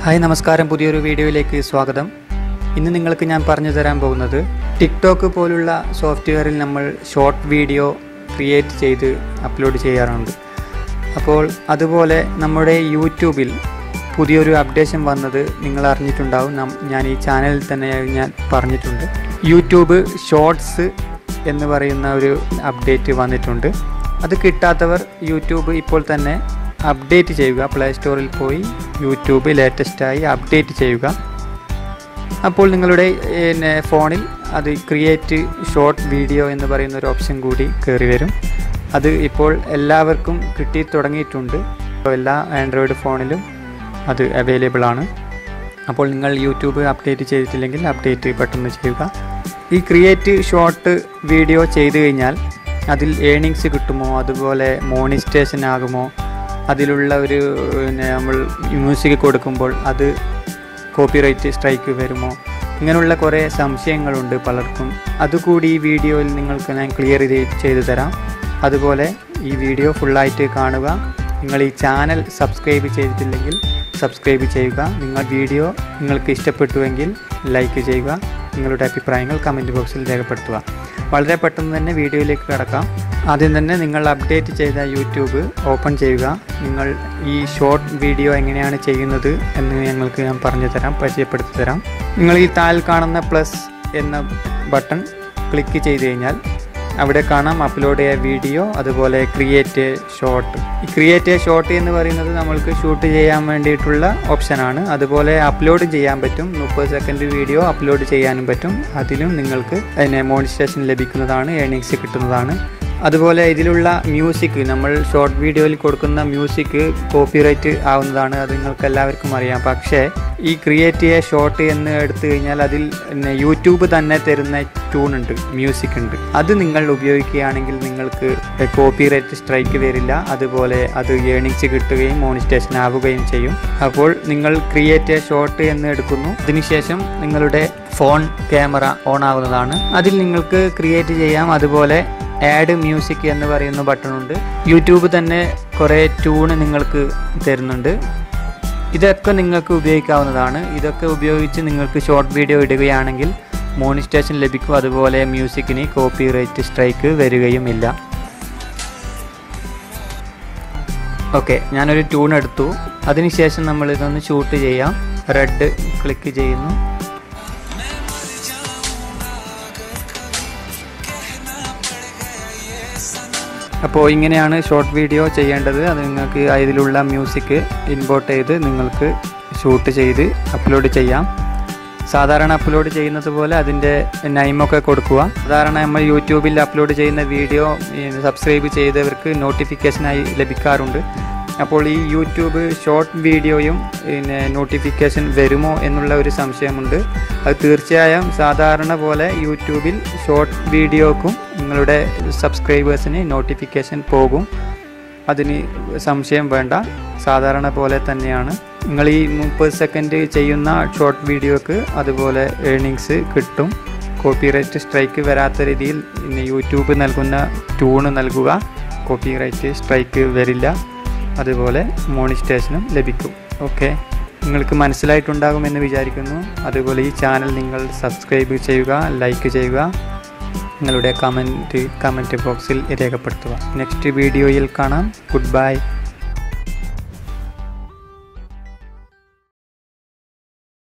hi നമസ്കാരം പുതിയൊരു വീഡിയോയിലേക്ക് സ്വാഗതം ഇന്ന് നിങ്ങൾക്ക് ഞാൻ പറഞ്ഞു തരാൻ പോകുന്നത് ടിക്ടോക്ക് പോലുള്ള സോഫ്റ്റ്വെയറിൽ നമ്മൾ ഷോർട്ട് വീഡിയോ ക്രിയേറ്റ് ചെയ്ത് അപ്ലോഡ് ചെയ്യാറുണ്ട് അപ്പോൾ അതുപോലെ നമ്മുടെ യൂട്യൂബിൽ പുതിയൊരു അപ്ഡേഷൻ വന്നത് നിങ്ങൾ അറിഞ്ഞിട്ടുണ്ടാവും നം- ഞാൻ ഈ ചാനലിൽ തന്നെ ഞാൻ പറഞ്ഞിട്ടുണ്ട് യൂട്യൂബ് ഷോർട്സ് എന്ന് പറയുന്ന ഒരു അപ്ഡേറ്റ് വന്നിട്ടുണ്ട് അത് കിട്ടാത്തവർ യൂട്യൂബ് ഇപ്പോൾ തന്നെ അപ്ഡേറ്റ് ചെയ്യുക പ്ലേ സ്റ്റോറിൽ പോയി യൂട്യൂബ് ലേറ്റസ്റ്റായി അപ്ഡേറ്റ് ചെയ്യുക അപ്പോൾ നിങ്ങളുടെ പിന്നെ ഫോണിൽ അത് ക്രിയേറ്റ് ഷോർട്ട് വീഡിയോ എന്ന് പറയുന്ന ഒരു ഓപ്ഷൻ കൂടി കയറി വരും അത് ഇപ്പോൾ എല്ലാവർക്കും കിട്ടി തുടങ്ങിയിട്ടുണ്ട് അപ്പോൾ എല്ലാ ആൻഡ്രോയിഡ് ഫോണിലും അത് അവൈലബിൾ ആണ് അപ്പോൾ നിങ്ങൾ യൂട്യൂബ് അപ്ഡേറ്റ് ചെയ്തിട്ടില്ലെങ്കിൽ അപ്ഡേറ്റ് പെട്ടെന്ന് ചെയ്യുക ഈ ക്രിയേറ്റ് ഷോർട്ട് വീഡിയോ ചെയ്തു കഴിഞ്ഞാൽ അതിൽ ഏണിങ്സ് കിട്ടുമോ അതുപോലെ മോണിസ്റ്റേഷൻ ആകുമോ അതിലുള്ള ഒരു പിന്നെ നമ്മൾ മ്യൂസിക് കൊടുക്കുമ്പോൾ അത് കോപ്പിറൈറ്റ് സ്ട്രൈക്ക് വരുമോ ഇങ്ങനെയുള്ള കുറേ സംശയങ്ങളുണ്ട് പലർക്കും അതുകൂടി ഈ വീഡിയോയിൽ നിങ്ങൾക്ക് ഞാൻ ക്ലിയർ ചെയ്തു തരാം അതുപോലെ ഈ വീഡിയോ ഫുള്ളായിട്ട് കാണുക നിങ്ങൾ ഈ ചാനൽ സബ്സ്ക്രൈബ് ചെയ്തിട്ടില്ലെങ്കിൽ സബ്സ്ക്രൈബ് ചെയ്യുക നിങ്ങൾ വീഡിയോ നിങ്ങൾക്ക് ഇഷ്ടപ്പെട്ടുവെങ്കിൽ ലൈക്ക് ചെയ്യുക നിങ്ങളുടെ അഭിപ്രായങ്ങൾ കമൻറ്റ് ബോക്സിൽ രേഖപ്പെടുത്തുക വളരെ പെട്ടെന്ന് തന്നെ വീഡിയോയിലേക്ക് കടക്കാം ആദ്യം തന്നെ നിങ്ങൾ അപ്ഡേറ്റ് ചെയ്ത യൂട്യൂബ് ഓപ്പൺ ചെയ്യുക നിങ്ങൾ ഈ ഷോർട്ട് വീഡിയോ എങ്ങനെയാണ് ചെയ്യുന്നത് എന്ന് ഞങ്ങൾക്ക് ഞാൻ പറഞ്ഞു തരാം പരിചയപ്പെടുത്തി തരാം നിങ്ങൾ ഈ താഴെ കാണുന്ന പ്ലസ് എന്ന ബട്ടൺ ക്ലിക്ക് ചെയ്ത് കഴിഞ്ഞാൽ അവിടെ കാണാം അപ്ലോഡ് ചെയ്ത വീഡിയോ അതുപോലെ ക്രിയേറ്റ് ഷോർട്ട് ഈ ക്രിയേറ്റ് ഷോർട്ട് എന്ന് പറയുന്നത് നമ്മൾക്ക് ഷൂട്ട് ചെയ്യാൻ വേണ്ടിയിട്ടുള്ള ഓപ്ഷനാണ് അതുപോലെ അപ്ലോഡ് ചെയ്യാൻ പറ്റും മുപ്പത് സെക്കൻഡ് വീഡിയോ അപ്ലോഡ് ചെയ്യാനും പറ്റും അതിലും നിങ്ങൾക്ക് അതിനെ മോണിറ്റേഷൻ ലഭിക്കുന്നതാണ് ഏണിങ്സ് കിട്ടുന്നതാണ് അതുപോലെ ഇതിലുള്ള മ്യൂസിക് നമ്മൾ ഷോർട്ട് വീഡിയോയിൽ കൊടുക്കുന്ന മ്യൂസിക് കോപ്പിറൈറ്റ് ആവുന്നതാണ് അത് നിങ്ങൾക്ക് എല്ലാവർക്കും അറിയാം പക്ഷേ ഈ ക്രിയേറ്റ് എ ഷോർട്ട് എന്ന് എടുത്തു കഴിഞ്ഞാൽ അതിൽ പിന്നെ യൂട്യൂബ് തന്നെ തരുന്ന ട്യൂൺ ഉണ്ട് മ്യൂസിക് ഉണ്ട് അത് നിങ്ങൾ ഉപയോഗിക്കുകയാണെങ്കിൽ നിങ്ങൾക്ക് കോപ്പിറൈറ്റ് സ്ട്രൈക്ക് വരില്ല അതുപോലെ അത് ഏണിങ്സ് കിട്ടുകയും മോണിറ്റേഷൻ ആവുകയും ചെയ്യും അപ്പോൾ നിങ്ങൾ ക്രിയേറ്റ് എ ഷോർട്ട് എന്ന് എടുക്കുന്നു അതിനുശേഷം നിങ്ങളുടെ ഫോൺ ക്യാമറ ഓൺ ആവുന്നതാണ് അതിൽ നിങ്ങൾക്ക് ക്രിയേറ്റ് ചെയ്യാം അതുപോലെ ആഡ് മ്യൂസിക് എന്ന് പറയുന്ന ബട്ടൺ ഉണ്ട് യൂട്യൂബ് തന്നെ കുറേ ട്യൂണ് നിങ്ങൾക്ക് തരുന്നുണ്ട് ഇതൊക്കെ നിങ്ങൾക്ക് ഉപയോഗിക്കാവുന്നതാണ് ഇതൊക്കെ ഉപയോഗിച്ച് നിങ്ങൾക്ക് ഷോർട്ട് വീഡിയോ ഇടുകയാണെങ്കിൽ മോണിറ്റേഷൻ ലഭിക്കും അതുപോലെ മ്യൂസിക്കിന് കോപ്പിറൈറ്റ് സ്ട്രൈക്ക് വരികയുമില്ല ഓക്കെ ഞാനൊരു ട്യൂൺ എടുത്തു അതിനുശേഷം നമ്മൾ ഇതൊന്ന് ഷൂട്ട് ചെയ്യാം റെഡ് ക്ലിക്ക് ചെയ്യുന്നു അപ്പോൾ ഇങ്ങനെയാണ് ഷോർട്ട് വീഡിയോ ചെയ്യേണ്ടത് അത് നിങ്ങൾക്ക് അതിലുള്ള മ്യൂസിക് ഇമ്പോർട്ട് ചെയ്ത് നിങ്ങൾക്ക് ഷൂട്ട് ചെയ്ത് അപ്ലോഡ് ചെയ്യാം സാധാരണ അപ്ലോഡ് ചെയ്യുന്നത് പോലെ അതിൻ്റെ നൈമൊക്കെ കൊടുക്കുക സാധാരണ നമ്മൾ യൂട്യൂബിൽ അപ്ലോഡ് ചെയ്യുന്ന വീഡിയോ സബ്സ്ക്രൈബ് ചെയ്തവർക്ക് നോട്ടിഫിക്കേഷനായി ലഭിക്കാറുണ്ട് അപ്പോൾ ഈ യൂട്യൂബ് ഷോർട്ട് വീഡിയോയും പിന്നെ നോട്ടിഫിക്കേഷൻ വരുമോ എന്നുള്ള ഒരു സംശയമുണ്ട് അത് തീർച്ചയായും സാധാരണ പോലെ യൂട്യൂബിൽ ഷോർട്ട് വീഡിയോക്കും നിങ്ങളുടെ സബ്സ്ക്രൈബേഴ്സിന് നോട്ടിഫിക്കേഷൻ പോകും അതിന് സംശയം വേണ്ട സാധാരണ പോലെ തന്നെയാണ് നിങ്ങൾ ഈ മുപ്പത് സെക്കൻഡ് ചെയ്യുന്ന ഷോർട്ട് വീഡിയോക്ക് അതുപോലെ ഏണിങ്സ് കിട്ടും കോപ്പിറൈറ്റ് സ്ട്രൈക്ക് വരാത്ത രീതിയിൽ ഇന്ന് യൂട്യൂബ് നൽകുന്ന ട്യൂണ് നൽകുക കോപ്പിറൈറ്റ് സ്ട്രൈക്ക് വരില്ല അതുപോലെ മോണിറ്റേഷനും ലഭിക്കും ഓക്കെ നിങ്ങൾക്ക് മനസ്സിലായിട്ടുണ്ടാകുമെന്ന് വിചാരിക്കുന്നു അതുപോലെ ഈ ചാനൽ നിങ്ങൾ സബ്സ്ക്രൈബ് ചെയ്യുക ലൈക്ക് ചെയ്യുക നിങ്ങളുടെ കമൻറ്റ് കമൻറ്റ് ബോക്സിൽ രേഖപ്പെടുത്തുക നെക്സ്റ്റ് വീഡിയോയിൽ കാണാം ഗുഡ് ബൈ